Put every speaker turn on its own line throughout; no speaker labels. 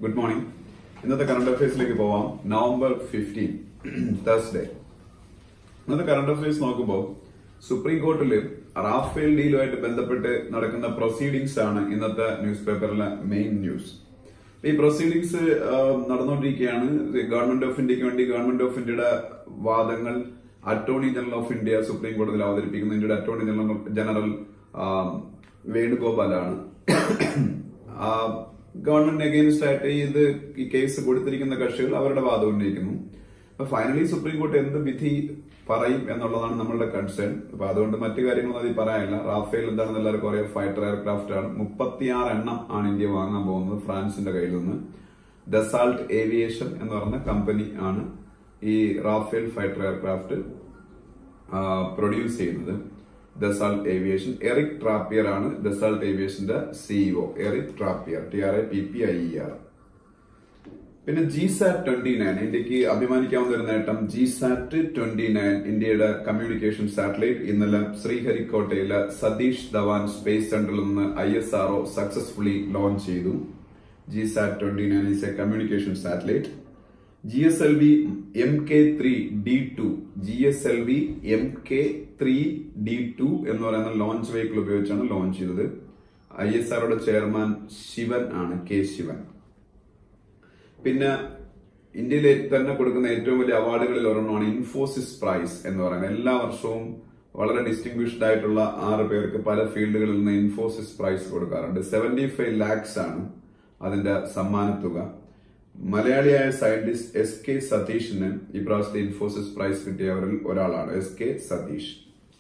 Good morning ഇന്നത്തെ current അഫയേഴ്സിലേക്ക് പോവാം നവംബർ ഫിഫ്റ്റീൻ തേഴ്സ്ഡേ ഇന്നത്തെ കറണ്ട് അഫയേഴ്സ് നോക്കുമ്പോൾ സുപ്രീം കോർട്ടിൽ റാഫേൽ ഡീലുമായിട്ട് ബന്ധപ്പെട്ട് നടക്കുന്ന പ്രൊസീഡിങ്സ് ആണ് ഇന്നത്തെ ന്യൂസ് പേപ്പറിലെ മെയിൻ ന്യൂസ് ഈ പ്രൊസീഡിങ്സ് നടന്നുകൊണ്ടിരിക്കുകയാണ് ഗവൺമെന്റ് ഓഫ് ഇന്ത്യക്ക് വേണ്ടി ഗവൺമെന്റ് ഓഫ് ഇന്ത്യയുടെ വാദങ്ങൾ attorney general of India supreme കോടതിയിൽ അവതരിപ്പിക്കുന്ന ഇന്ത്യയുടെ അറ്റോർണി ജനറൽ ജനറൽ ആ, വേണുഗോപാലാണ് ആ, ഗവൺമെന്റിന് അഗേൻസ്റ്റ് ആയിട്ട് ഇത് ഈ കേസ് കൊടുത്തിരിക്കുന്ന കക്ഷികൾ അവരുടെ വാദം ഉന്നയിക്കുന്നു അപ്പൊ ഫൈനലി സുപ്രീം കോർട്ട് എന്ത് വിധി പറയും എന്നുള്ളതാണ് നമ്മളുടെ കൺസേൺ അപ്പൊ അതുകൊണ്ട് മറ്റു കാര്യങ്ങളൊന്നും അതിൽ പറയാനില്ല റാഫേൽ എന്താണെന്ന് എല്ലാവർക്കും അറിയാം ഫൈറ്റർ എയർക്രാഫ്റ്റ് ആണ് മുപ്പത്തിയാറ് എണ്ണം ആണ് ഇന്ത്യ വാങ്ങാൻ പോകുന്നത് ഫ്രാൻസിന്റെ കയ്യിൽ നിന്ന് ഡെസാൾട്ട് ഏവിയേഷൻ എന്ന് പറയുന്ന കമ്പനി ആണ് ഈ റാഫേൽ ഫൈറ്റർ എയർക്രാഫ്റ്റ് പ്രൊഡ്യൂസ് ചെയ്യുന്നത് ദസാൾട്ട് ഏവിയേഷൻ എറിക് ട്രാപ്പിയർ ആണ് ദസാൾട്ട് ഏവിയേഷന്റെ CEO Eric Trappier T R A P P I E R പിന്നെ ജി സാറ്റ് ട്വന്റി നയൻ ഇന്ത്യക്ക് അഭിമാനിക്കാവുന്ന ഒരു നേട്ടം ജി സാറ്റ് ട്വന്റി നയൻ ഇന്ത്യയുടെ കമ്മ്യൂണിക്കേഷൻ സാറ്റലൈറ്റ് ഇന്നലെ ശ്രീഹരിക്കോട്ടയിലെ സതീഷ് ധവാൻ സ്പേസ് സെന്ററിൽ നിന്ന് I S R O successfully launch ചെയ്തു G sat twenty nine is a communication satellite G S L V M K three D two G S L V M K three D two എന്ന് പറയുന്ന launch vehicle ഉപയോഗിച്ചാണ് launch ചെയ്തത് I S ആർഒയുടെ chairman Sivan ആണ് K Shivan പിന്നെ ഇന്ത്യയിലെ തന്നെ കൊടുക്കുന്ന ഏറ്റവും വലിയ അവാർഡുകളിൽ ഒരെണ്ണമാണ് ഇൻഫോസിസ് പ്രൈസ് എന്ന് പറയുന്നത് എല്ലാ വർഷവും വളരെ ഡിസ്റ്റിംഗ്വിഷ്ഡ് ആയിട്ടുള്ള ആറ് പേർക്ക് പല ഫീൽഡുകളിൽ നിന്ന് ഇൻഫോസിസ് പ്രൈസ് കൊടുക്കാറുണ്ട് സെവന്റി ഫൈവ് ലാക്സ് ആണ് അതിന്റെ സമ്മാനത്തുക മലയാളിയായ സയന്റിസ്റ്റ് എസ് കെ സതീഷിന് ഈ പ്രാവശ്യത്തെ ഇൻഫോസിസ് പ്രൈസ് കിട്ടിയവരിൽ ഒരാളാണ് എസ് കെ സതീഷ്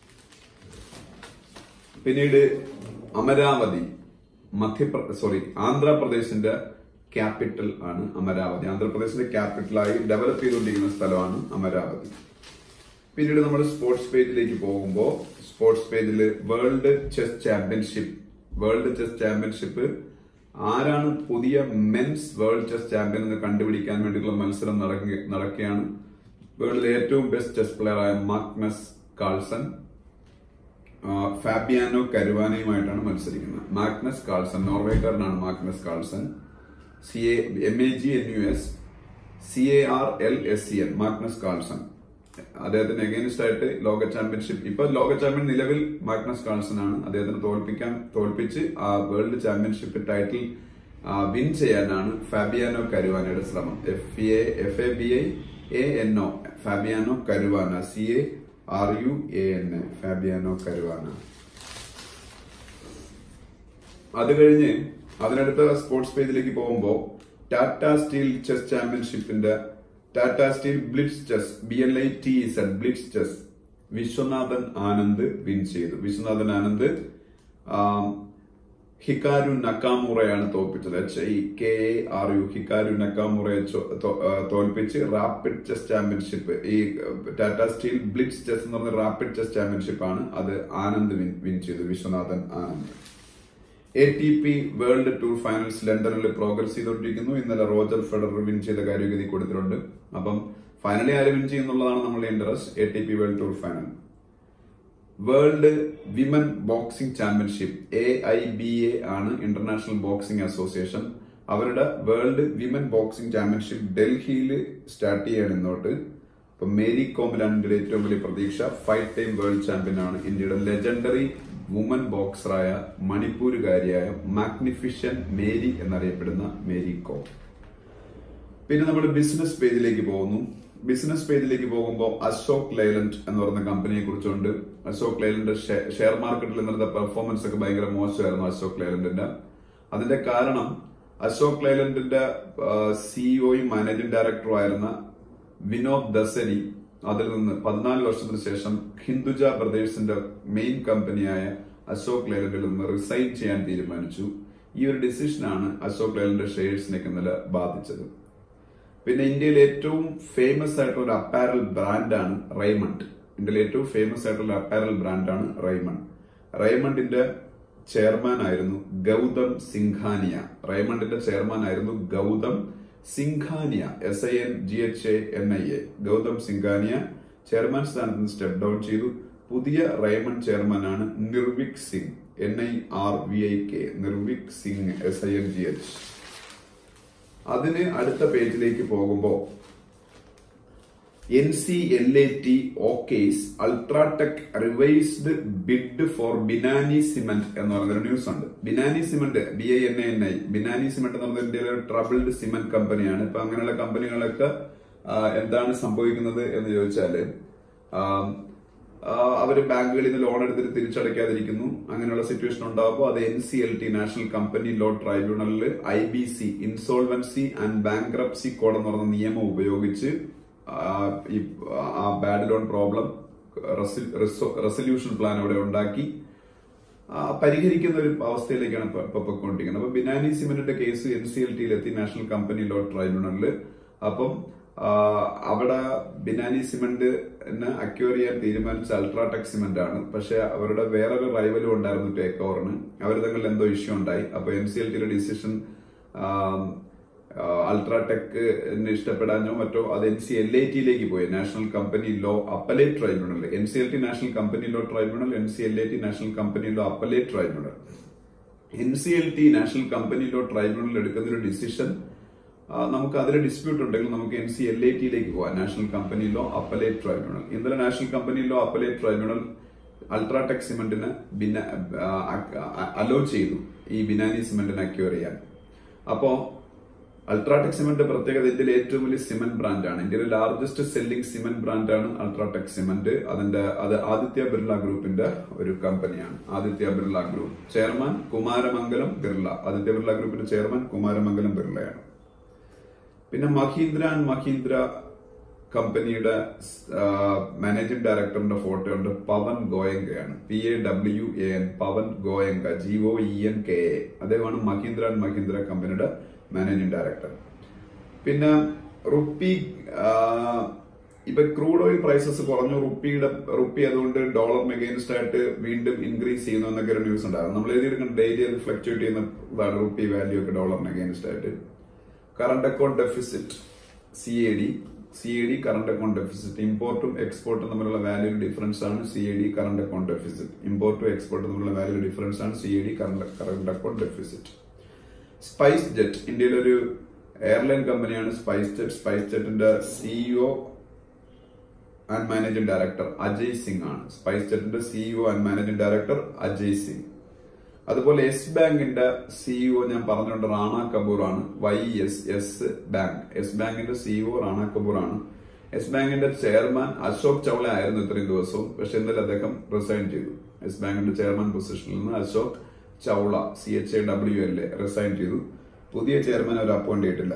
പിന്നീട് അമരാവതി മധ്യപ്ര സോറി ആന്ധ്രാപ്രദേശിന്റെ ക്യാപിറ്റൽ ആണ് അമരാവതി ആന്ധ്രാപ്രദേശിന്റെ ക്യാപിറ്റലായി ഡെവലപ്പ് ചെയ്തുകൊണ്ടിരിക്കുന്ന സ്ഥലമാണ് അമരാവതി പിന്നീട് നമ്മൾ സ്പോർട്സ് പേജിലേക്ക് പോകുമ്പോൾ സ്പോർട്സ് പേജിൽ world chess championship world chess championship ആരാണ് പുതിയ മെൻസ് വേൾഡ് ചെസ് ചാമ്പ്യൻ എന്ന് കണ്ടുപിടിക്കാൻ വേണ്ടിയുള്ള മത്സരം നടക്കുക- നടക്കുകയാണ് വേൾഡിലെ ഏറ്റവും ബെസ്റ്റ് ചെസ് പ്ലെയറായ മാഗ്നസ് കാൾസൺ ആ, ഫാബിയാനോ കരുവാനയുമായിട്ടാണ് മത്സരിക്കുന്നത് മാഗ്നസ് കാൾസൺ നോർവേക്കാരനാണ് Magnus Carlsen C A M A G N U S C A R L S C N Magnus Carlsen അദ്ദേഹത്തിന് അഗേൻസ്റ്റ് ആയിട്ട് ലോക ചാമ്പ്യൻഷിപ്പ് ഇപ്പൊ ലോക ചാമ്പ്യൻ നിലവിൽ മാഗ്നസ് കാൾസൺ ആണ് അദ്ദേഹത്തിന് തോൽപ്പിക്കാൻ തോൽപ്പിച്ച് ആ വേൾഡ് ചാമ്പ്യൻഷിപ്പ് ടൈറ്റിൽ വിൻ ചെയ്യാനാണ് ഫാബിയാനോ കരുവാനയുടെ ശ്രമം F A F A B I A N O Fabiano Caruana C A R U A N A Fabiano Caruana അത് കഴിഞ്ഞ് അതിനടുത്ത സ്പോർട്സ് പേജിലേക്ക് പോകുമ്പോൾ ടാറ്റ സ്റ്റീൽ ചെസ് ചാമ്പ്യൻഷിപ്പിന്റെ Tata steel blitz chess B L I T Z blitz chess Viswanathan Anand win ചെയ്തു വിശ്വനാഥൻ ആനന്ദ് ആം, Hikaru നക്കാമുറയാണ് തോൽപ്പിച്ചത് H I K A R U Hikaru നക്കാമുറയെ ചോ- തോ- ആ, തോൽപ്പിച്ച് റാപ്പിഡ് ചെസ് ചാമ്പ്യൻഷിപ്പ് ഈ ടാറ്റ സ്റ്റീൽ ബ്ലിറ്റ്സ് ചെസ് എന്ന് പറഞ്ഞ റാപ്പിഡ് ചെസ് ചാമ്പ്യൻഷിപ്പ് ആണ് അത് ആനന്ദ് വിൻ വിൻ ചെയ്തു Viswanathan Anand A T P world tour finals ലണ്ടനിൽ പ്രോഗ്രസ് ചെയ്തുകൊണ്ടിരിക്കുന്നു ഇന്നലെ റോജർ ഫെഡറർ വിൻ ചെയ്ത കാര്യഗതി കൊടുത്തിട്ടുണ്ട് അപ്പം ഫൈനലി ആര് വിൻ ചെയ്യുന്നുള്ളതാണ് നമ്മളുടെ interest A T P world tour final world women boxing championship A I B A ആണ് ഇന്റർനാഷണൽ ബോക്സിംഗ് അസോസിയേഷൻ അവരുടെ വേൾഡ് വിമൻ ബോക്സിംഗ് ചാമ്പ്യൻഷിപ്പ് ഡൽഹിയിൽ സ്റ്റാർട്ട് ചെയ്യാണ് ഇന്നോട്ട് ഇപ്പൊ മേരി കോമിലാണ് ഇന്ത്യയുടെ ഏറ്റവും വലിയ പ്രതീക്ഷ ഫൈവ് ടൈം വേൾഡ് ചാമ്പ്യൻ ആണ് ഇന്ത്യയുടെ ലെജൻഡറി വുമൻ ബോക്സറായ മണിപ്പൂരുകാരിയായ മാഗ്നിഫിഷ്യൻ മേരി എന്നറിയപ്പെടുന്ന മേരി കോം പിന്നെ നമ്മൾ ബിസിനസ് പേജിലേക്ക് പോകുന്നു ബിസിനസ് പേജിലേക്ക് പോകുമ്പോൾ അശോക് ലൈലൻഡ് എന്ന് പറയുന്ന കമ്പനിയെ കുറിച്ചുണ്ട് അശോക് ലൈലൻഡ് ഷെയർ മാർക്കറ്റിൽ ഇന്നത്തെ പെർഫോമൻസ് ഒക്കെ ഭയങ്കര മോശമായിരുന്നു അശോക് ലൈലൻഡിന്റെ അതിന്റെ കാരണം അശോക് ലൈലൻഡിന്റെ സിഇഒയും മാനേജിംഗ് ഡയറക്ടറും ആയിരുന്ന വിനോദ് ദസരി അതിൽ നിന്ന് പതിനാല് വർഷത്തിന് ശേഷം ഹിന്ദുജ ബ്രദേഴ്സിന്റെ മെയിൻ കമ്പനിയായ അശോക് ലൈലൻഡിൽ നിന്ന് റിസൈൻ ചെയ്യാൻ തീരുമാനിച്ചു ഈ ഒരു ഡിസിഷനാണ് അശോക് ലൈലൻഡിന്റെ ഷെയർസിനൊക്കെ ഇന്നലെ ബാധിച്ചത് പിന്നെ ഇന്ത്യയിലെ ഏറ്റവും ഫേമസ് ആയിട്ടുള്ള ഒരു അപ്പാരൽ ബ്രാൻഡാണ് റൈമണ്ട് ഇന്ത്യയിലെ ഏറ്റവും ഫേമസ് ആയിട്ടുള്ള അപ്പാരൽ ബ്രാൻഡാണ് റൈമണ്ട് റൈമണ്ടിന്റെ ചെയർമാൻ ആയിരുന്നു ഗൗതം സിംഘാനിയ റൈമണ്ടിന്റെ ചെയർമാൻ ആയിരുന്നു Gautam Singhania S I N G H A N I A Gautam Singhania chairman സ്ഥാനത്ത് നിന്ന് സ്റ്റെപ്പ് ഡൗൺ ചെയ്തു പുതിയ റൈമണ്ട് ചെയർമാനാണ് Nirvik Singh N I R V I K Nirvik Singh S I N G H അതിന് അടുത്ത പേജിലേക്ക് പോകുമ്പോൾ N C L A T okays UltraTech revised bid for Binani cement എന്ന് പറയുന്നൊരു ന്യൂസ് ഉണ്ട് Binani cement B I N A N I Binani cement എന്ന് പറയുന്നത് ഇന്ത്യയിലെ ഒരു ട്രബിൾഡ് സിമെന്റ് കമ്പനിയാണ് ഇപ്പൊ അങ്ങനെയുള്ള കമ്പനികളൊക്കെ ആ, എന്താണ് സംഭവിക്കുന്നത് എന്ന് ചോദിച്ചാല് ആം, ആ, അവര് ബാങ്കുകളിൽ നിന്ന് ലോൺ എടുത്തിട്ട് തിരിച്ചടയ്ക്കാതിരിക്കുന്നു അങ്ങനെയുള്ള സിറ്റുവേഷൻ ഉണ്ടാകുമ്പോൾ അത് N C L T national company law ട്രൈബ്യൂണലിൽ I B C insolvency and bankruptcy code എന്ന് പറയുന്ന നിയമം ഉപയോഗിച്ച് ആ, ഈ ആ bad loan problem resolution plan അവിടെ ഉണ്ടാക്കി ആ, പരിഹരിക്കുന്ന ഒരു അവസ്ഥയിലേക്കാണ് ഇപ്പൊ ഇപ്പൊ പൊയ്ക്കൊണ്ടിരിക്കുന്നത് അപ്പൊ ബിനാനി സിമെന്റിന്റെ കേസ് എൻ സി എൽ ടിയിലെത്തി നാഷണൽ കമ്പനി ലോ ട്രൈബ്യൂണലിൽ അപ്പം ആ, അവിടെ ബിനാനി സിമെന്റ് അക്യൂർ ചെയ്യാൻ തീരുമാനിച്ച അൾട്രാടെക് സിമെന്റ് ആണ് പക്ഷെ അവരുടെ വേറൊരു റൈവലും ഉണ്ടായിരുന്നു ടേക്ക് ഓവറിന് അവർ തമ്മിൽ എന്തോ ഇഷ്യൂ ഉണ്ടായി അപ്പൊ എൻ സി എൽ ടിയുടെ ഡിസിഷൻ അൾട്രാടെക് ഇഷ്ടപ്പെടാനോ മറ്റോ അത് എൻ സി എൽ ഐ ടിയിലേക്ക് പോയി national company law appellate tribunal N C L T national company law tribunal N C L I T national company law appellate tribunal N C L T national company law tribunal എടുക്കുന്ന ഒരു decision നമുക്ക് അതിൽ dispute ഉണ്ടെങ്കിൽ നമുക്ക് N C L I ടിയിലേക്ക് പോവാം national company law appellate tribunal ഇന്നലെ national company law appellate tribunal UltraTech സിമെന്റിന് അലോ ചെയ്തു ഈ ബിനാനി സിമെന്റിന് അക്യൂർ ചെയ്യാൻ അപ്പോ അൾട്രാടെക് സിമെന്റ് പ്രത്യേകത ഇന്ത്യയിലെ ഏറ്റവും വലിയ സിമെന്റ് ബ്രാൻഡാണ് ഇന്ത്യയിലെ ലാർജസ്റ്റ് സെല്ലിംഗ് സിമെന്റ് ബ്രാൻഡാണ് അൾട്രാടെക് സിമെന്റ് അതിന്റെ അത് ആദിത്യ ബിർള ഗ്രൂപ്പിന്റെ ഒരു കമ്പനിയാണ് ആദിത്യ ബിർള ഗ്രൂപ്പ് ചെയർമാൻ കുമാരമംഗലം ബിർള ആദിത്യ ബിർള ഗ്രൂപ്പിന്റെ ചെയർമാൻ കുമാരമംഗലം ബിർളയാണ് പിന്നെ മഹീന്ദ്ര ആൻഡ് മഹീന്ദ്ര കമ്പനിയുടെ മാനേജിംഗ് ഡയറക്ടറിന്റെ ഫോട്ടോ ഉണ്ട് പവൻ ഗോയങ്കയാണ് P A W A N Pavan Goenka G O E N K A അദ്ദേഹമാണ് മഹീന്ദ്ര ആൻഡ് മഹീന്ദ്ര കമ്പനിയുടെ മാനേജിംഗ് ഡയറക്ടർ പിന്നെ റുപ്പി ആ, ഇപ്പൊ ക്രൂഡ് ഓയിൽ പ്രൈസസ് കുറഞ്ഞു റുപ്പിയുടെ റുപ്പി അതുകൊണ്ട് ഡോളറിന് അഗേൻസ്റ്റ് ആയിട്ട് വീണ്ടും ഇൻക്രീസ് ചെയ്യുന്നു എന്നൊക്കെ ഒരു ന്യൂസ് ഉണ്ടായിരുന്നു നമ്മൾ എഴുതിയിരിക്കുന്ന ഡെയിലി അത് ഫ്ലക്ച്വേറ്റ് ചെയ്യുന്ന ഇതാണ് റുപ്പി വാല്യൂ ഒക്കെ ഡോളറിന് അഗേൻസ്റ്റ് ആയിട്ട് current account deficit C A D C A D current account deficit ഇമ്പോർട്ടും എക്സ്പോർട്ടും തമ്മിലുള്ള വാല്യൂ ഡിഫറൻസ് ആണ് C A D current account deficit ഇമ്പോർട്ടും എക്സ്പോർട്ടും തമ്മിലുള്ള വാല്യൂ ഡിഫറൻസ് ആണ് C A D current current account deficit SpiceJet ഇന്ത്യയിലെ ഒരു എയർലൈൻ കമ്പനിയാണ് സ്പൈസ് ജെറ്റ് സ്പൈസ് ജെറ്റിന്റെ CEO and managing director Ajay Singh ആണ് സ്പൈസ് ജെറ്റിന്റെ CEO and managing director Ajay Singh അതുപോലെ യെസ് ബാങ്കിന്റെ സിഇഒ ഞാൻ പറഞ്ഞുകൊണ്ട് റാണ കപൂർ ആണ് Y S S bank Yes ബാങ്കിന്റെ സിഇഒ റാണ കപൂർ ആണ് യെസ് ബാങ്കിന്റെ ചെയർമാൻ അശോക് ചൗള ആയിരുന്നു ഇത്രയും ദിവസവും പക്ഷെ ഇന്നലെ അദ്ദേഹം റിസൈൻ ചെയ്തു യെസ് ബാങ്കിന്റെ ചെയർമാൻ പൊസിഷനിൽ നിന്ന് Ashok Chawla C H A W L A resign ചെയ്തു പുതിയ ചെയർമാൻ അവർ അപ്പോയിന്റ് ചെയ്തിട്ടില്ല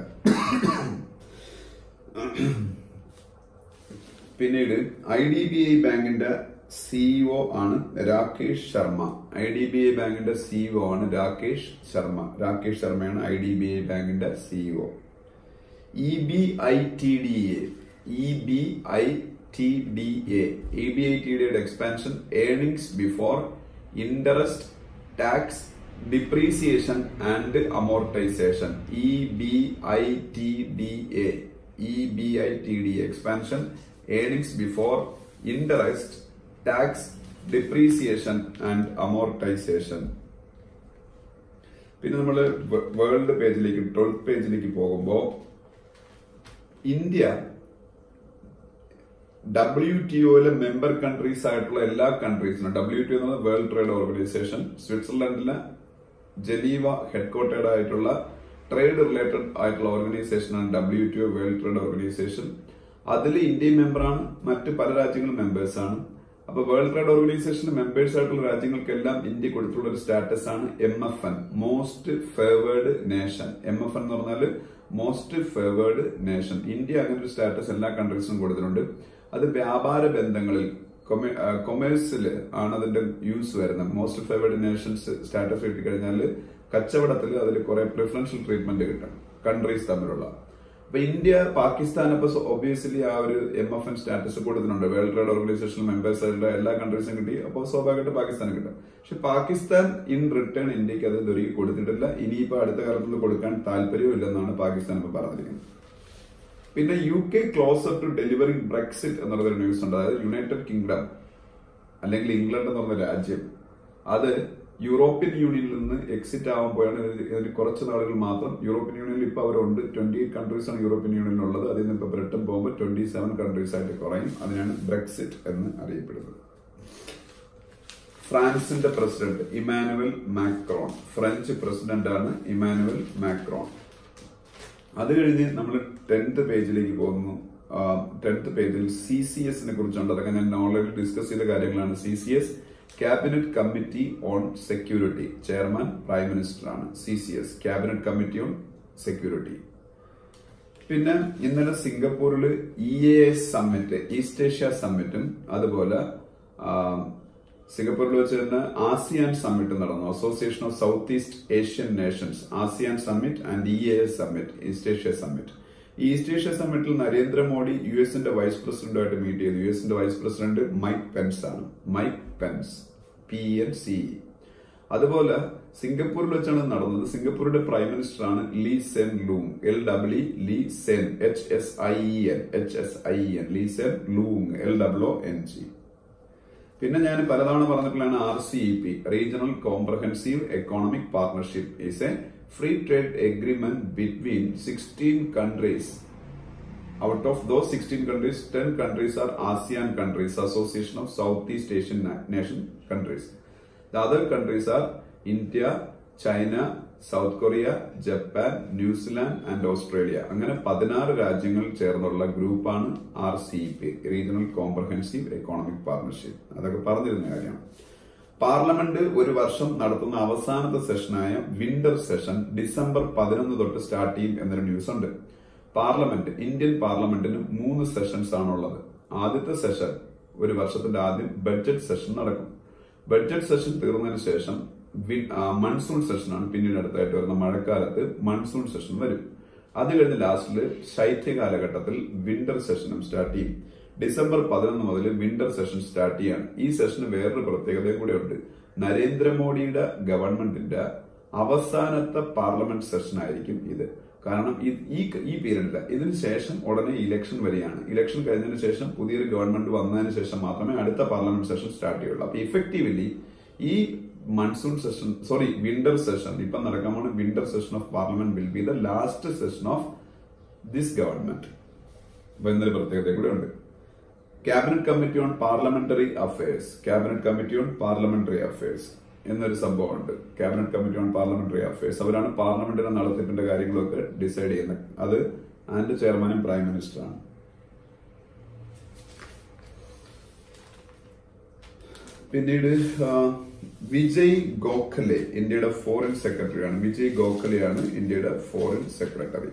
പിന്നീട് ഐ ഡി ബി ഐ ബാങ്കിന്റെ സിഇഒ ആണ് Rakesh Sharma I D B I ബാങ്കിന്റെ സിഇഒ ആണ് രാകേഷ് ശർമ്മ രാകേഷ് ശർമ്മയാണ് ഐ ഡി ബി ഐ ബാങ്കിന്റെ CEO E B I T D A E B I T D A E B I T ഡിയുടെ expansion earnings before interest tax depreciation and amortisation E B I T D A E B I T D expansion earnings before interest tax depreciation and amortisation പിന്നെ നമ്മൾ world പേജിലേക്ക് twelfth പേജിലേക്ക് പോകുമ്പോൾ India W T ഒയിലെ member countries ആയിട്ടുള്ള എല്ലാ കൺട്രീസിനും W T എന്നത് വേൾഡ് ട്രേഡ് ഓർഗനൈസേഷൻ സ്വിറ്റ്സർലൻഡിലെ ജനീവ ഹെഡ്ക്വാർട്ടേഡ് ആയിട്ടുള്ള ട്രേഡ് റിലേറ്റഡ് ആയിട്ടുള്ള ഓർഗനൈസേഷനാണ് W T O world trade organisation അതിൽ ഇന്ത്യ മെമ്പറാണ് മറ്റ് പല രാജ്യങ്ങളും മെമ്പേഴ്സ് ആണ് അപ്പൊ വേൾഡ് ട്രേഡ് ഓർഗനൈസേഷന് മെമ്പേഴ്സ് ആയിട്ടുള്ള രാജ്യങ്ങൾക്കെല്ലാം ഇന്ത്യ കൊടുത്തിട്ടുള്ള ഒരു സ്റ്റാറ്റസ് ആണ് M F N most favoured nation M F N എന്ന് പറഞ്ഞാൽ മോസ്റ്റ് ഫേവേർഡ് നേഷൻ ഇന്ത്യ അങ്ങനെ ഒരു സ്റ്റാറ്റസ് എല്ലാ കൺട്രീസിനും കൊടുത്തിട്ടുണ്ട് അത് വ്യാപാര ബന്ധങ്ങളിൽ കൊമേഴ്സിൽ ആണ് അതിന്റെ യൂസ് വരുന്നത് മോസ്റ്റ് ഫേവേർഡ് നേഷൻസ് സ്റ്റാറ്റസ് കിട്ടിക്കഴിഞ്ഞാൽ കച്ചവടത്തിൽ അതിൽ കുറെ പ്രിഫറൻഷ്യൽ ട്രീറ്റ്മെന്റ് കിട്ടും കൺട്രീസ് തമ്മിലുള്ള അപ്പൊ ഇന്ത്യ പാകിസ്ഥാൻ അപ്പൊ ഒബിയസ്ലി ആ ഒരു എം എഫ് എൻ സ്റ്റാറ്റസ് കൊടുക്കുന്നുണ്ട് വേൾഡ് ട്രേഡ് ഓർഗനൈസേഷൻ മെമ്പേഴ്സ് ആയിട്ടുള്ള എല്ലാ കൺട്രീസും കിട്ടി അപ്പോൾ സ്വാഭാവികമായിട്ട് പാകിസ്ഥാന് കിട്ടും പക്ഷെ പാകിസ്ഥാൻ ഇൻ റിട്ടേൺ ഇന്ത്യക്ക് അത് ഇതൊരുക്കി കൊടുത്തിട്ടില്ല ഇനിയിപ്പോ അടുത്ത കാലത്ത് കൊടുക്കാൻ താല്പര്യമില്ലെന്നാണ് പാകിസ്ഥാൻ ഇപ്പൊ പറഞ്ഞിരിക്കുന്നത് പിന്നെ U K closer to delivering Brexit എന്നുള്ളൊരു ന്യൂസ് ഉണ്ട് അതായത് യുണൈറ്റഡ് കിങ്ഡം അല്ലെങ്കിൽ ഇംഗ്ലണ്ട് എന്ന് പറഞ്ഞ രാജ്യം അത് യൂറോപ്യൻ യൂണിയനിൽ നിന്ന് എക്സിറ്റ് ആവാൻ പോയാണ് ഇത് ഇതിന് കുറച്ച് നാളുകൾ മാത്രം യൂറോപ്യൻ യൂണിയനിൽ ഇപ്പോൾ അവരുണ്ട് ട്വന്റി എയ്റ്റ് കൺട്രീസ് ആണ് യൂറോപ്യൻ യൂണിയനിൽ ഉള്ളത് അതിൽ നിന്ന് ഇപ്പോൾ ബ്രിട്ടൻ പോകുമ്പോൾ ട്വന്റി സെവൻ കൺട്രീസ് ആയിട്ട് കുറയും അതിനാണ് ബ്രെക്സിറ്റ് എന്ന് അറിയപ്പെടുന്നത് ഫ്രാൻസിന്റെ president Emmanuel Macron French president ആണ് ഇമാനുവൽ മാക്രോൺ അത് കഴിഞ്ഞ് നമ്മൾ ടെൻത്ത് പേജിലേക്ക് പോകുന്നു ടെൻത്ത് പേജിൽ സി സി എസിനെ കുറിച്ചുണ്ട് അതൊക്കെ ഞാൻ ഓൾറെഡി ഡിസ്കസ് ചെയ്ത കാര്യങ്ങളാണ് C C S cabinet committee on security chairman prime minister ആണ് C C S cabinet committee on security പിന്നെ ഇന്നലെ സിംഗപ്പൂരിൽ E A S summit east Asia സമ്മിറ്റും അതുപോലെ ആ, സിംഗപ്പൂരിൽ വെച്ച് തന്നെ ആസിയാൻ സമ്മിറ്റ് നടന്നു association of south east Asian Nations ASEAN summit and E A S summit east Asia summit ഈ ഈസ്റ്റ് ഏഷ്യ സമ്മിറ്റിൽ നരേന്ദ്രമോദി യു എസിന്റെ വൈസ് പ്രസിഡന്റുമായിട്ട് മീറ്റ് ചെയ്തു യു എസിന്റെ വൈസ് പ്രസിഡന്റ് മൈക്ക് പെൻസ് ആണ് Mike Pence P N C അതുപോലെ സിംഗപ്പൂരിൽ വെച്ചാണ് ഇത് നടന്നത് സിംഗപ്പൂരിന്റെ പ്രൈം മിനിസ്റ്റർ ആണ് Lee Hsien Loong L W Lee Hsien H S I N H S I N Lee Hsien Loong L W N G പിന്നെ ഞാൻ പലതവണ പറഞ്ഞിട്ടുള്ളതാണ് R C E P regional comprehensive economic partnership is a free trade agreement between sixteen countries Out of those 16 countries, 10 countries are ASEAN countries, Association of Southeast Asian Na- Nation countries. The other countries are India, China, south Korea Japan New Zealand and Australia അങ്ങനെ പതിനാറ് രാജ്യങ്ങൾ ചേർന്നുള്ള ഗ്രൂപ്പാണ് R C P regional comprehensive economic partnership അതൊക്കെ പറഞ്ഞിരുന്ന കാര്യമാണ് parliament ഒരു വർഷം നടത്തുന്ന അവസാനത്തെ സെഷനായ വിന്റർ സെഷൻ ഡിസംബർ പതിനൊന്ന് തൊട്ട് സ്റ്റാർട്ട് ചെയ്യും എന്നൊരു ന്യൂസ് ഉണ്ട് പാർലമെന്റ് ഇന്ത്യൻ പാർലമെന്റിന് മൂന്ന് സെഷൻസ് ആണുള്ളത് ആദ്യത്തെ സെഷൻ ഒരു വർഷത്തിന്റെ ആദ്യം ബഡ്ജറ്റ് സെഷൻ നടക്കും ബഡ്ജറ്റ് സെഷൻ തീർന്നതിന് ശേഷം വി- ആ, മൺസൂൺ സെഷനാണ് പിന്നീട് അടുത്തായിട്ട് വരുന്ന മഴക്കാലത്ത് മൺസൂൺ സെഷൻ വരും അത് കഴിഞ്ഞ് ലാസ്റ്റില് ശൈത്യ കാലഘട്ടത്തിൽ വിന്റർ സെഷനും സ്റ്റാർട്ട് ചെയ്യും ഡിസംബർ പതിനൊന്ന് മുതൽ വിന്റർ സെഷൻ സ്റ്റാർട്ട് ചെയ്യാണ് ഈ സെഷന് വേറൊരു പ്രത്യേകതയും കൂടെ ഉണ്ട് നരേന്ദ്രമോദിയുടെ ഗവൺമെന്റിന്റെ അവസാനത്തെ പാർലമെന്റ് സെഷൻ ആയിരിക്കും ഇത് കാരണം ഈ- ഈ ഈ പീരീഡില് ഇതിന് ശേഷം ഉടനെ ഇലക്ഷൻ വരികയാണ് ഇലക്ഷൻ കഴിഞ്ഞതിന് ശേഷം പുതിയൊരു ഗവൺമെന്റ് വന്നതിന് ശേഷം മാത്രമേ അടുത്ത പാർലമെന്റ് സെഷൻ സ്റ്റാർട്ട് ചെയ്യുള്ളൂ അപ്പൊ ഇഫക്റ്റീവ്ലി ഈ monsoon session sorry winter session ഇപ്പൊ നടക്കാൻ പോകുന്ന winter session of parliament will be the last session of this government അപ്പൊ എന്നൊരു പ്രത്യേകത കൂടെ ഉണ്ട് cabinet committee on parliamentary affairs cabinet committee on parliamentary affairs എന്നൊരു സംഭവമുണ്ട് cabinet committee on parliamentary affairs അവരാണ് പാർലമെന്റിന്റെ നടത്തിപ്പിന്റെ കാര്യങ്ങളൊക്കെ ഡിസൈഡ് ചെയ്യുന്നത് അത് അതിന്റെ ചെയർമാനും പ്രൈം മിനിസ്റ്ററാണ് പിന്നീട് ആ, വിജയ് ഗോഖലെ ഇന്ത്യയുടെ ഫോറിൻ സെക്രട്ടറിയാണ് വിജയ് ഗോഖലെയാണ് ഇന്ത്യയുടെ ഫോറിൻ സെക്രട്ടറി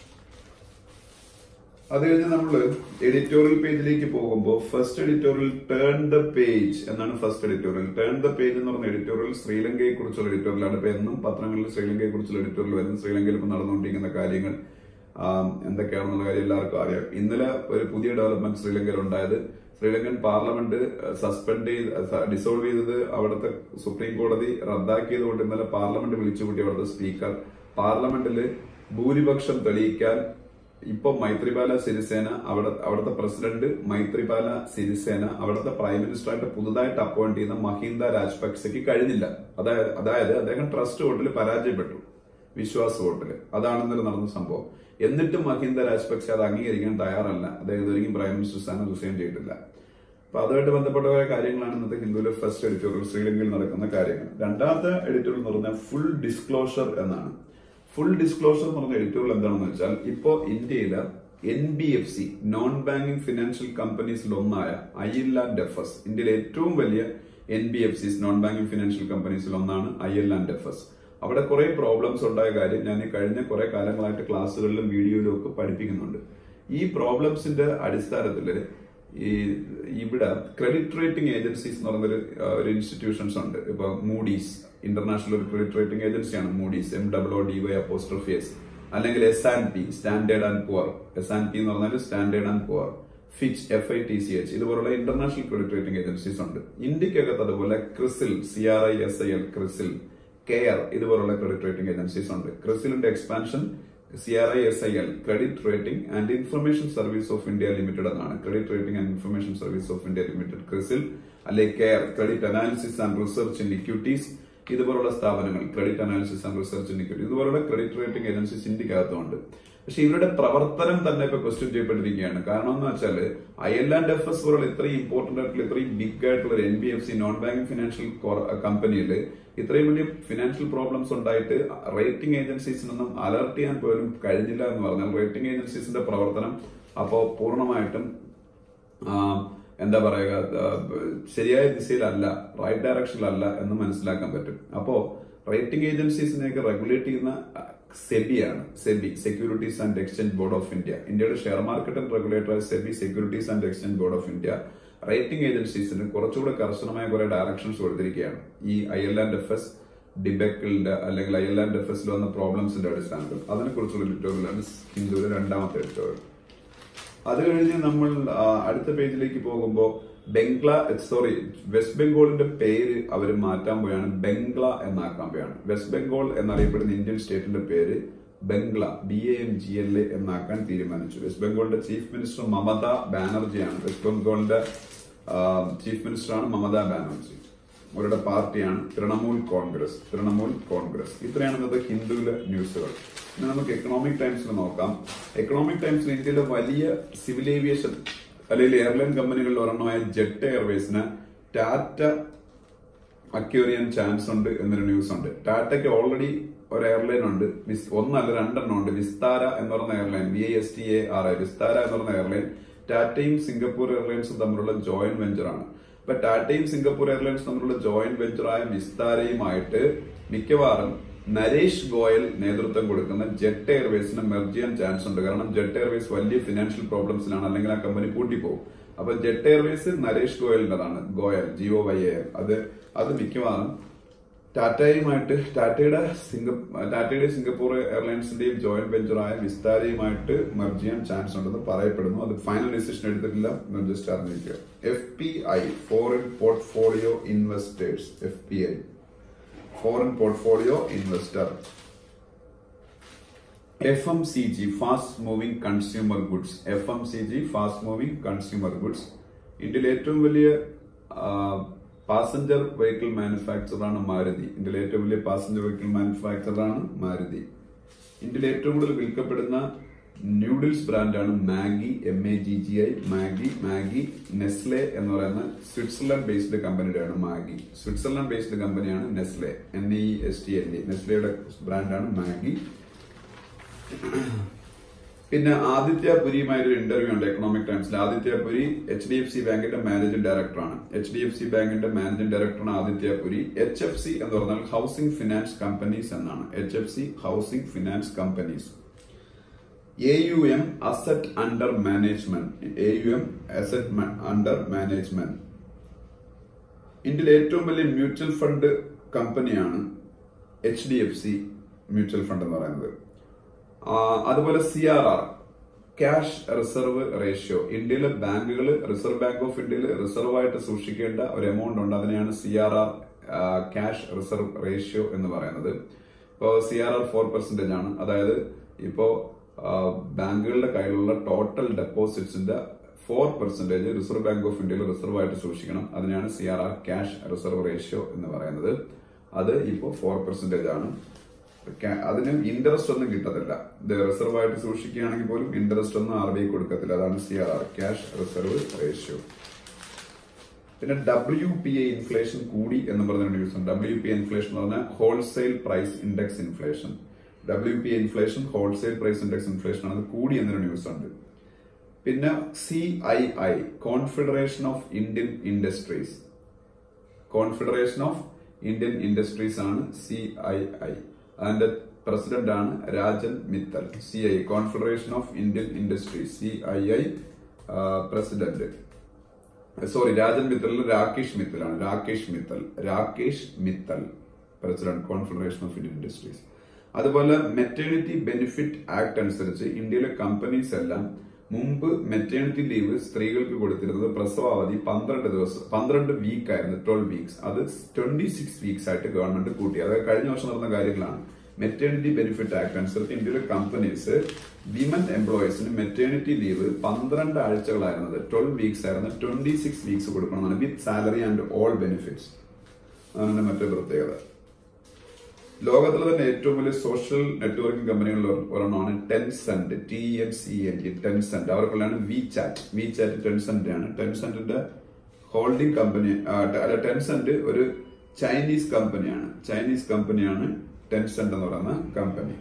അത് കഴിഞ്ഞ് നമ്മൾ എഡിറ്റോറിയൽ പേജിലേക്ക് പോകുമ്പോൾ first editorial turn the page എന്നാണ് first editorial turn the page എന്ന് പറഞ്ഞ എഡിറ്റോറിയൽ ശ്രീലങ്കയെ കുറിച്ചുള്ള എഡിറ്റോറിയലാണ് ഇപ്പൊ എന്നും പത്രങ്ങളിൽ ശ്രീലങ്കയെ കുറിച്ചുള്ള എഡിറ്റോറിയൽ വരുന്നു ശ്രീലങ്കയിൽ ഇപ്പൊ നടന്നുകൊണ്ടിരിക്കുന്ന കാര്യങ്ങൾ ആം, എന്തൊക്കെയാണെന്നുള്ള കാര്യം എല്ലാവർക്കും അറിയാം ഇന്നലെ ഒരു പുതിയ ഡെവലപ്മെന്റ് ശ്രീലങ്കയിൽ ഉണ്ടായത് ശ്രീലങ്കൻ പാർലമെന്റ് സസ്പെൻഡ് ചെയ്ത് ഡിസോൾവ് ചെയ്തത് അവിടുത്തെ സുപ്രീം കോടതി റദ്ദാക്കിയത് കൊണ്ട് ഇന്നലെ പാർലമെന്റ് വിളിച്ചുകൂട്ടി അവിടുത്തെ സ്പീക്കർ പാർലമെന്റില് ഭൂരിപക്ഷം തെളിയിക്കാൻ ഇപ്പൊ മൈത്രിപാല സിരിസേന അവിടെ അവിടുത്തെ പ്രസിഡന്റ് മൈത്രിപാല സിരിസേന അവിടുത്തെ പ്രൈം മിനിസ്റ്ററായിട്ട് പുതുതായിട്ട് അപ്പോയിന്റ് ചെയ്യുന്ന മഹീന്ദ രാജപക്സെക്ക് കഴിഞ്ഞില്ല അതായത് അതായത് അദ്ദേഹം ട്രസ്റ്റ് വോട്ടിൽ പരാജയപ്പെട്ടു വിശ്വാസ വോട്ടിൽ അതാണ് ഇന്നലെ നടന്ന സംഭവം എന്നിട്ടും മഹീന്ദ രാജപക്സെ അത് അംഗീകരിക്കാൻ തയ്യാറല്ല അദ്ദേഹം ഇതുവരെയും പ്രൈം മിനിസ്റ്റർ സ്ഥാനം റിസൈൻ ചെയ്തിട്ടില്ല അപ്പൊ അതുമായിട്ട് ബന്ധപ്പെട്ട കുറെ കാര്യങ്ങളാണ് ഇന്നത്തെ ഹിന്ദുവിലെ ഫസ്റ്റ് എഡിറ്റോറിയൽ ശ്രീലങ്കയിൽ നടക്കുന്ന കാര്യങ്ങൾ രണ്ടാമത്തെ എഡിറ്റോറിയൽ എന്ന് പറഞ്ഞാൽ ഫുൾ ഡിസ്ക്ലോഷർ എന്നാണ് ഫുൾ ഡിസ്ക്ലോഷർ എന്ന് പറഞ്ഞ എഡിറ്റോറിയൽ എന്താണെന്ന് വെച്ചാൽ ഇപ്പോ ഇന്ത്യയിലെ N B F C non banking financial കമ്പനീസിൽ ഒന്നായ I L and F S ഇന്ത്യയിലെ ഏറ്റവും വലിയ N B F Cs non banking financial കമ്പനീസിൽ ഒന്നാണ് I L and F S അവിടെ കുറെ പ്രോബ്ലംസ് ഉണ്ടായ കാര്യം ഞാൻ ഈ കഴിഞ്ഞ കുറെ കാലങ്ങളായിട്ട് ക്ലാസ്സുകളിലും വീഡിയോയിലും ഒക്കെ പഠിപ്പിക്കുന്നുണ്ട് ഈ പ്രോബ്ലംസിന്റെ അടിസ്ഥാനത്തില് ഈ ഇവിടെ ക്രെഡിറ്റ് റേറ്റിംഗ് ഏജൻസീസ് എന്ന് പറഞ്ഞൊരു ആ, ഒരു ഇൻസ്റ്റിറ്റ്യൂഷൻസ് ഉണ്ട് ഇപ്പൊ മൂഡീസ് ഇന്റർനാഷണൽ ഒരു ക്രെഡിറ്റ് റേറ്റിംഗ് ഏജൻസിയാണ് Moody's M W D Y apostrophe s അല്ലെങ്കിൽ S and P standard and poor S and P എന്ന് പറഞ്ഞാൽ standard and poor Fitch F I T C H ഇതുപോലുള്ള ഇന്റർനാഷണൽ ക്രെഡിറ്റ് റേറ്റിംഗ് ഏജൻസീസ് ഉണ്ട് ഇന്ത്യക്കകത്ത് അതുപോലെ CRISIL C R I S I L CRISIL CARE ഇതുപോലുള്ള credit rating agencies ഉണ്ട് ക്രിസിലിന്റെ expansion C R I S I L credit rating and information service of India limited എന്നാണ് credit rating and information service of India limited CRISIL അല്ലെങ്കിൽ CARE credit analysis and research in equities ഇതുപോലുള്ള സ്ഥാപനങ്ങൾ credit analysis and research institute ഇതുപോലുള്ള credit rating agencies ഇന്ത്യക്കകത്തുണ്ട് പക്ഷെ ഇവരുടെ പ്രവർത്തനം തന്നെ ഇപ്പൊ ക്വസ്റ്റ്യൻ ചെയ്യപ്പെട്ടിരിക്കുകയാണ് കാരണം എന്ന് വെച്ചാൽ I L and F S പോലുള്ള ഇത്രയും ഇമ്പോർട്ടന്റ് ആയിട്ടുള്ള ഇത്രയും ബിഗ് ആയിട്ടുള്ള ഒരു N B F C non banking financial കമ്പനിയിൽ ഇത്രയും വലിയ ഫിനാൻഷ്യൽ പ്രോബ്ലംസ് ഉണ്ടായിട്ട് റേറ്റിംഗ് ഏജൻസീസിനൊന്നും അലർട്ട് ചെയ്യാൻ പോലും കഴിഞ്ഞില്ല എന്ന് പറഞ്ഞാൽ റേറ്റിംഗ് ഏജൻസീസിന്റെ പ്രവർത്തനം അപ്പോ പൂർണ്ണമായിട്ടും ആ, എന്താ പറയുക ആ, ശരിയായ ദിശയിലല്ല റൈറ്റ് ഡയറക്ഷനിലല്ല എന്ന് മനസ്സിലാക്കാൻ പറ്റും അപ്പോ റേറ്റിംഗ് ഏജൻസീസിനെയൊക്കെ റെഗുലേറ്റ് ചെയ്യുന്ന സെബിയാണ് SEBI securities and exchange board of India ഇന്ത്യയുടെ share market and regulator SEBI securities and exchange board of India rating ഏജൻസീസിന് കുറച്ചുകൂടെ കർശനമായ കുറെ ഡയറക്ഷൻസ് കൊടുത്തിരിക്കുകയാണ് ഈ I L and F S ഡിബക്കിളിന്റെ അല്ലെങ്കിൽ ഐ എൽ ആൻഡ് എഫ് എസിൽ വന്ന പ്രോബ്ലംസിന്റെ അടിസ്ഥാനത്തിൽ അതിനെക്കുറിച്ചുള്ള എഡിറ്റോറിയലാണ് ഹിന്ദുവിലെ രണ്ടാമത്തെ എഡിറ്റോറിയൽ അത് കഴിഞ്ഞ് നമ്മൾ ആ, അടുത്ത പേജിലേക്ക് പോകുമ്പോൾ ബംഗ്ല സോറി വെസ്റ്റ് ബംഗാളിന്റെ പേര് അവർ മാറ്റാൻ പോയാണ് ബംഗ്ല എന്നാക്കാൻ പോയാണ് വെസ്റ്റ് ബംഗാൾ എന്നറിയപ്പെടുന്ന ഇന്ത്യൻ സ്റ്റേറ്റിന്റെ പേര് Bangla B A M G L A എന്നാക്കാൻ തീരുമാനിച്ചു വെസ്റ്റ് ബംഗാളിന്റെ ചീഫ് മിനിസ്റ്റർ മമതാ ബാനർജിയാണ് വെസ്റ്റ് ബംഗാളിന്റെ ചീഫ് മിനിസ്റ്ററാണ് മമതാ ബാനർജി അവരുടെ പാർട്ടിയാണ് തൃണമൂൽ കോൺഗ്രസ് തൃണമൂൽ കോൺഗ്രസ് ഇത്രയാണ് ഇന്നത്തെ ഹിന്ദുവിലെ ന്യൂസുകൾ ഇനി നമുക്ക് എക്കണോമിക് ടൈംസിൽ നോക്കാം എക്കണോമിക് ടൈംസിൽ ഇന്ത്യയിലെ വലിയ സിവിൽ ഏവിയേഷൻ അല്ലെങ്കിൽ എയർലൈൻ കമ്പനികളിൽ ഒരെണ്ണമായ ജെറ്റ് എയർവേസിന് ടാറ്റ അക്യൂർ ചെയ്യാൻ ചാൻസ് ഉണ്ട് എന്നൊരു ന്യൂസ് ഉണ്ട് ടാറ്റയ്ക്ക് ഓൾറെഡി ഒരു എയർലൈൻ ഉണ്ട് വിസ്- ഒന്നല്ല രണ്ടെണ്ണം ഉണ്ട് വിസ്താര എന്ന് പറയുന്ന airline V I S T A R I Vistara എന്ന് പറയുന്ന എയർലൈൻ ടാറ്റയും സിംഗപ്പൂർ എയർലൈൻസും തമ്മിലുള്ള ജോയിന്റ് വെഞ്ചറാണ് അപ്പൊ ടാറ്റയും സിംഗപ്പൂർ എയർലൈൻസ് തമ്മിലുള്ള ജോയിന്റ് വെഞ്ചറായ വിസ്താരയുമായിട്ട് മിക്കവാറും നരേഷ് ഗോയൽ നേതൃത്വം കൊടുക്കുന്ന ജെറ്റ് എയർവേസിന് മെർജ് ചെയ്യാൻ ചാൻസ് ഉണ്ട് കാരണം ജെറ്റ് എയർവേസ് വലിയ ഫിനാൻഷ്യൽ പ്രോബ്ലംസിലാണ് അല്ലെങ്കിൽ ആ കമ്പനി പൂട്ടിപ്പോകും അപ്പൊ ജെറ്റ് എയർവേസ് നരേഷ് ഗോയലിന്റെതാണ് ഗോയൽ ജിഒ വൈ എ അത് അത് മിക്കവാറും ടാറ്റയുമായിട്ട് ടാറ്റയുടെ സിംഗ ടാറ്റയുടെ സിംഗപ്പൂർ എയർലൈൻസിന്റെയും ജോയിന്റ് വെഞ്ചറായ വിസ്താരയുമായിട്ട് മെർജ് ചെയ്യാൻ ചാൻസ് ഉണ്ടെന്ന് പറയപ്പെടുന്നു അത് ഫൈനൽ ഡിസിഷൻ എടുത്തിട്ടില്ല ജസ്റ്റ് അറിഞ്ഞിരിക്കുക F P I foreign portfolio investors F P I foreign portfolio investor F M C G fast moving consumer goods F M C G fast moving consumer goods ഇന്ത്യയിലെ ഏറ്റവും വലിയ passenger vehicle മാനുഫാക്ചറാണ് Maruti ഇന്ത്യയിലെ ഏറ്റവും വലിയ passenger vehicle മാനുഫാക്ചറാണ് Maruti ഇന്ത്യയിൽ ഏറ്റവും കൂടുതൽ വിൽക്കപ്പെടുന്ന ന്യൂഡിൽസ് ബ്രാൻഡാണ് Maggi M A G G I Maggi Maggi Nestle എന്ന് പറയുന്ന സ്വിറ്റ്സർലൻഡ് ബേസ്ഡ് കമ്പനിയുടെയാണ് മാഗി സ്വിറ്റ്സർലൻഡ് ബേസ്ഡ് കമ്പനിയാണ് Nestle N E S T L E നെസ്ലയുടെ ബ്രാൻഡാണ് മാഗി പിന്നെ ആദിത്യ പുരിയുമായി ഒരു ഇന്റർവ്യൂ ഉണ്ട് എക്കണോമിക് ടൈംസിൽ Aditya Puri H D F C ബാങ്കിന്റെ മാനേജിംഗ് ഡയറക്ടറാണ് എച്ച് ഡി എഫ് സി ബാങ്കിന്റെ മാനേജിംഗ് ഡയറക്ടറാണ് Aditya Puri H F C എന്ന് പറഞ്ഞാൽ ഹൗസിംഗ് ഫിനാൻസ് കമ്പനീസ് എന്നാണ് H F C housing finance companies A U M asset under management A U M asset under management ഇന്ത്യയിലെ ഏറ്റവും വലിയ മ്യൂച്വൽ ഫണ്ട് കമ്പനിയാണ് H D F C mutual fund എന്ന് പറയുന്നത് ആ, അതുപോലെ C R R cash reserve ratio ഇന്ത്യയിലെ ബാങ്കുകൾ റിസർവ് ബാങ്ക് ഓഫ് ഇന്ത്യയിൽ റിസർവ് ആയിട്ട് സൂക്ഷിക്കേണ്ട ഒരു എമൗണ്ട് ഉണ്ട് അതിനെയാണ് C R R cash reserve ratio എന്ന് പറയുന്നത് ഇപ്പോൾ C R R four percentage ആണ് അതായത് ഇപ്പോ ആ, ബാങ്കുകളുടെ കയ്യിലുള്ള ടോട്ടൽ ഡെപ്പോസിറ്റ്സിന്റെ four percentage reserve bank of ഇന്ത്യയിൽ റിസർവ് ആയിട്ട് സൂക്ഷിക്കണം അതിനാണ് C R R cash reserve ratio എന്ന് പറയുന്നത് അത് ഇപ്പോൾ ഫോർ പെർസെന്റേജ് ആണ് ക്യാ- അതിന് ഇൻട്രസ്റ്റ് ഒന്നും കിട്ടത്തില്ല ഇത് റിസർവ് ആയിട്ട് സൂക്ഷിക്കുകയാണെങ്കിൽ പോലും ഇൻട്രസ്റ്റ് ഒന്നും ആർ ബി ഐ കൊടുക്കത്തില്ല അതാണ് C R R cash reserve ratio പിന്നെ ഡബ്ല്യു പി ഐ ഇൻഫ്ലേഷൻ കൂടി എന്ന് പറഞ്ഞ ന്യൂസ് ഉണ്ട് ഡബ്ല്യു പി ഐ ഇൻഫ്ലേഷൻ എന്ന് പറഞ്ഞാൽ wholesale price index inflation W P I inflation wholesale price index inflation ആണ് അത് കൂടി എന്നൊരു ന്യൂസ് ഉണ്ട് പിന്നെ C I I confederation of Indian industries confederation of Indian industries ആണ് സി ഐ ഐ അതിന്റെ പ്രസിഡന്റ് ആണ് Rajan Mittal C I confederation of Indian industries C I I president sorry Rajan Mittal Rakesh മിത്തലാണ് Rakesh Mittal Rakesh Mittal president confederation of Indian industries അതുപോലെ maternity benefit act അനുസരിച്ച് ഇന്ത്യയിലെ companies എല്ലാം മുമ്പ് maternity leave സ്ത്രീകൾക്ക് കൊടുത്തിരുന്നത് പ്രസവാവധി പന്ത്രണ്ട് ദിവസം പന്ത്രണ്ട് വീക്ക് ആയിരുന്നു ട്വൽവ് വീക്സ് അത് ട്വന്റി സിക്സ് വീക്സ് ആയിട്ട് ഗവൺമെന്റ് കൂട്ടി അതായത് കഴിഞ്ഞ വർഷം നടന്ന കാര്യങ്ങളാണ് മെറ്റേണിറ്റി ബെനിഫിറ്റ് ആക്ട് അനുസരിച്ച് ഇന്ത്യയിലെ കമ്പനീസ് വിമൻ എംപ്ലോയീസിന് മെറ്റേണിറ്റി ലീവ് പന്ത്രണ്ട് ആഴ്ചകളായിരുന്നത് ട്വൽവ് വീക്സ് ആയിരുന്നു ട്വന്റി സിക്സ് വീക്സ് കൊടുക്കണമെന്നാണ് with salary and all benefits അതാണ് മറ്റൊരു പ്രത്യേകത ലോകത്തിലെ തന്നെ ഏറ്റവും വലിയ സോഷ്യൽ നെറ്റ്വർക്കിംഗ് കമ്പനികളിൽ ഒരെണ്ണമാണ് Tencent T N C N T Tencent അവർക്കുള്ളതാണ് WeChat WeChat Tencent ആണ് ടെൻസെന്റിന്റെ ഹോൾഡിംഗ് കമ്പനി അല്ല ടെൻസെന്റ് ഒരു ചൈനീസ് കമ്പനിയാണ് ചൈനീസ് കമ്പനിയാണ് ടെൻസെന്റ് എന്ന് പറയുന്ന കമ്പനി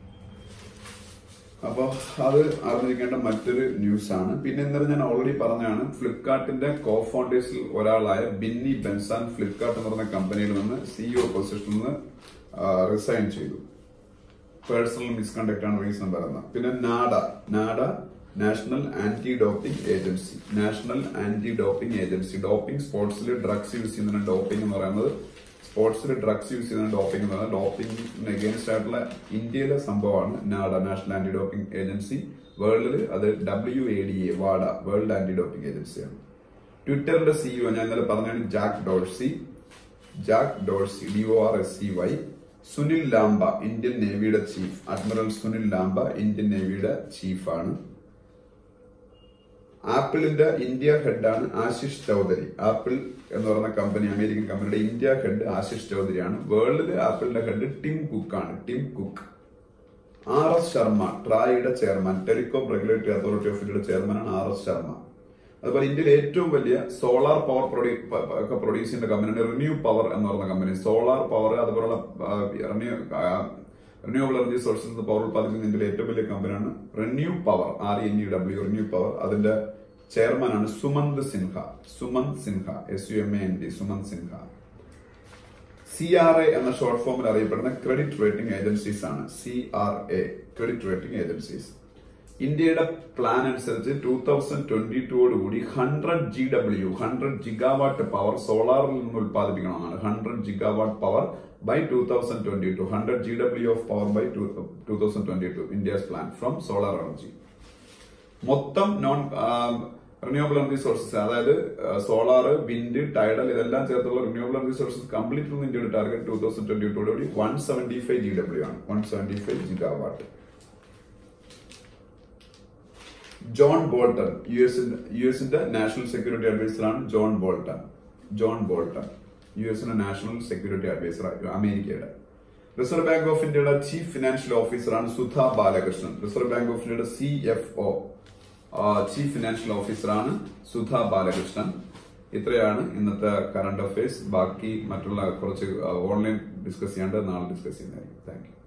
അപ്പോൾ അത് അറിഞ്ഞിരിക്കേണ്ട മറ്റൊരു ന്യൂസ് ആണ് പിന്നെ ഇന്നലെ ഞാൻ ഓൾറെഡി പറഞ്ഞാണ് ഫ്ലിപ്കാർട്ടിന്റെ കോ ഫൗണ്ടേഴ്സിൽ ഒരാളായ ബിന്നി ബെൻസാൻ ഫ്ലിപ്കാർട്ട് എന്ന് പറയുന്ന കമ്പനിയിൽ നിന്ന് സിഇഒ പൊസിഷനിൽ നിന്ന് റിസൈൻ ചെയ്തു പേഴ്സണൽ മിസ്കണ്ടക്ട് ആണ് റീസൺ പറയുന്നത് പിന്നെ NADA NADA national anti doping agency national anti doping agency doping സ്പോർട്സിൽ ഡ്രഗ്സ് യൂസ് ചെയ്യുന്ന ഡോപ്പിംഗ് എന്ന് പറയുന്നത് സ്പോർട്സിൽ ഡ്രഗ്സ് യൂസ് ചെയ്യുന്ന ഡോപ്പിംഗ് എന്ന് പറയുന്നത് ഡോപ്പിംഗിന് അഗേൻസ്റ്റ് ആയിട്ടുള്ള ഇന്ത്യയിലെ സംഭവമാണ് NADA national anti doping agency വേൾഡിൽ അത് ഡബ്ല്യു എ ഡി എ വാഡ വേൾഡ് ആന്റി ഡോപ്പിംഗ് ഏജൻസിയാണ് ട്വിറ്ററിന്റെ സിഇഒ ഞാൻ ഇന്നലെ പറഞ്ഞാണ് Jack Dorsey Jack Dorsey D O R S C Y Sunil Lamba Indian നേവിയുടെ chief admiral Sunil Lamba Indian നേവിയുടെ ചീഫാണ് ആപ്പിളിന്റെ ഇന്ത്യ ഹെഡാണ് ആശിഷ് ചൗധരി ആപ്പിൾ എന്ന് പറയുന്ന കമ്പനി അമേരിക്കൻ കമ്പനിയുടെ ഇന്ത്യ ഹെഡ് ആശിഷ് ചൗധരിയാണ് വേൾഡില് ആപ്പിളിന്റെ ഹെഡ് ടിം കുക്ക് ആണ് Tim Cook R S Sharma ട്രായുടെ chairman telecom regulatory authority of ഇന്ത്യയുടെ ചെയർമാനാണ് ആർ എസ് ശർമ്മ അതുപോലെ ഇന്ത്യയിലെ ഏറ്റവും വലിയ സോളാർ പവർ ഒക്കെ പ്രൊഡ്യൂസ് ചെയ്യുന്ന കമ്പനിയാണ് റിന്യൂ പവർ എന്ന് പറയുന്ന കമ്പനി സോളാർ പവർ അതുപോലുള്ള റിന്യൂവബിൾ എനർജി സോഴ്സിൽ നിന്ന് പവർ ഉത്പാദിപ്പിക്കുന്ന ഇന്ത്യയിലെ ഏറ്റവും വലിയ കമ്പനിയാണ് ReNew Power R N U W ReNew Power അതിന്റെ ചെയർമാനാണ് Sumant Sinha Sumant Sinha S U M A N D Sumant Sinha C R A എന്ന ഷോർട്ട് ഫോമിൽ അറിയപ്പെടുന്ന ക്രെഡിറ്റ് റേറ്റിംഗ് ഏജൻസീസ് ആണ് C R A credit rating agencies ഇന്ത്യയുടെ പ്ലാൻ അനുസരിച്ച് ടൂ തൗസൻഡ് ട്വന്റി ടൂയോട് കൂടി hundred G W hundred gigawatt power സോളാറിൽ നിന്ന് ഉത്പാദിപ്പിക്കണമെന്നാണ് hundred gigawatt power by two thousand twenty two hundred G W of power by two thousand twenty two India's plan from solar energy മൊത്തം non renewable energy sources അതായത് solar wind tidal ഇതെല്ലാം ചേർത്തുള്ള renewable energy sources complete ഇന്ത്യയുടെ target two thousand twenty ടൂടെ one seventy five G W ആണ് one seventy five gigawatt John Bolton U എസിന്റെ U എസിന്റെ national security അഡ്വൈസറാണ് John Bolton John Bolton U എസിന്റെ national security adviser അമേരിക്കയുടെ Reserve bank of ഇന്ത്യയുടെ chief financial ഓഫീസറാണ് Sudha Balakrishnan Reserve bank of ഇന്ത്യയുടെ C F O chief financial ഓഫീസറാണ് സുധ ബാലകൃഷ്ണൻ ഇത്രയാണ് ഇന്നത്തെ കറണ്ട് അഫയേഴ്സ് ബാക്കി മറ്റുള്ള കുറച്ച് ഓൺലൈൻ ഡിസ്കസ് ചെയ്യാണ്ട് നാളെ ഡിസ്കസ് ചെയ്യുന്നതായിരിക്കും താങ്ക് യു